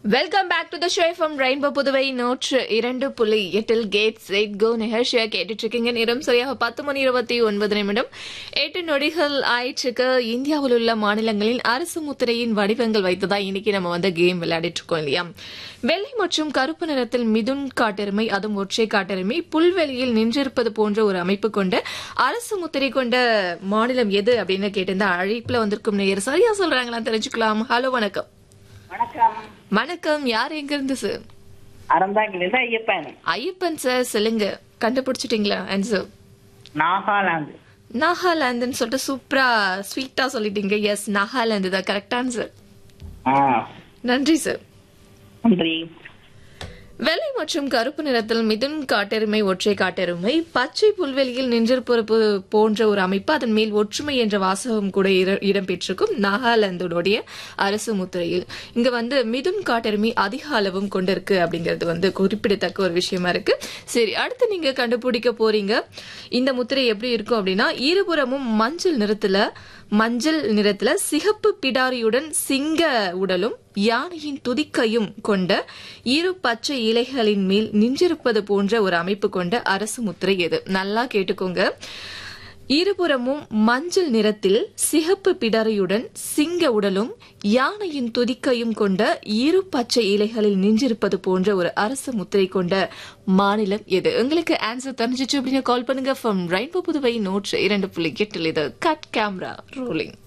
welcome back to the show from Rainbow Puduvai நூற்று இரண்டு புள்ளி எட்டில் கேட்ஸ் எயிட் கோ நிகழ்ச்சியா கேட்டுட்டு இருக்கீங்க நேரம் சரியாக பத்து மணி இருபத்தி ஒன்பது நிமிடம் எட்டு நொடிகள் ஆயிற்றுக்கு இந்தியாவில் உள்ள மாநிலங்களின் அரசு முத்திரையின் வடிவங்கள் வைத்துதான் இன்னைக்கு நம்ம வந்து கேம் விளையாடிட்டு இருக்கோம் இல்லையா வெள்ளை மற்றும் கருப்பு நிறத்தில் மிதுன் காட்டெருமை அதுவும் ஒற்றை காட்டெருமை புல்வெளியில் நின்றிருப்பது போன்ற ஒரு அமைப்பு கொண்ட அரசு முத்திரை கொண்ட மாநிலம் எது அப்படின்னு கேட்டிருந்தா அழைப்புல வந்திருக்கும் நேயர் சரியா சொல்றாங்களா தெரிஞ்சுக்கலாம் ஹலோ வணக்கம் வணக்கம் வணக்கம் யார் எங்க இருந்து சார் அறந்தாங்கிலிருந்து ஐயப்பன் ஐயப்பன் சார் சொல்லுங்க கண்டுபிடிச்சிட்டீங்களா ஆன்சர் நாகாலாந்து நாகாலாந்துன்னு சொல்லிட்டு சூப்பரா ஸ்வீட்டா சொல்லிட்டீங்க எஸ் நாகாலாந்து தான் கரெக்ட் ஆன்சர் ஆ நன்றி சார் நன்றி வெள்ளை மற்றும் கருப்பு நிறத்தில் மிதுன் காட்டெருமை ஒற்றை காட்டெருமை பச்சை புல்வெளியில் நின்றிருப்பது போன்ற ஒரு அமைப்பு அதன் மேல் ஒற்றுமை என்ற வாசகம் கூட இர- இடம்பெற்றிருக்கும் நாகாலாந்துடைய அரசு முத்திரையில் இங்க வந்து மிதுன் காட்டெருமை அதிக அளவும் கொண்டிருக்கு அப்படிங்கிறது வந்து குறிப்பிடத்தக்க ஒரு விஷயமா இருக்கு சரி அடுத்து நீங்க கண்டுபிடிக்க போறீங்க இந்த முத்திரை எப்படி இருக்கும் அப்படின்னா இருபுறமும் மஞ்சள் நிறத்துல மஞ்சள் நிறத்துல சிகப்பு பிடாரியுடன் சிங்க உடலும் யானையின் துதிக்கையும் கொண்ட இரு பச்சை இலைகளின் மேல் நின்றிருப்பது போன்ற ஒரு அமைப்பு கொண்ட அரசு முத்திரை எது நல்லா கேட்டுக்கோங்க இருபுறமும் மஞ்சள் நிறத்தில் சிகப்பு பிடரியுடன் சிங்க உடலும் யானையின் துதிக்கையும் கொண்ட இரு பச்சை இலைகளில் நின்றிருப்பது போன்ற ஒரு அரசு முத்திரை கொண்ட மாநிலம் எது உங்களுக்கு ஆன்சர் தெரிஞ்சிச்சு அப்படின்னு கால் பண்ணுங்க ஃப்ரம் ரெயின்போ புதுவை நோட் இரண்டு புள்ளி எட்டில் இது கட் கேமரா ரோலிங்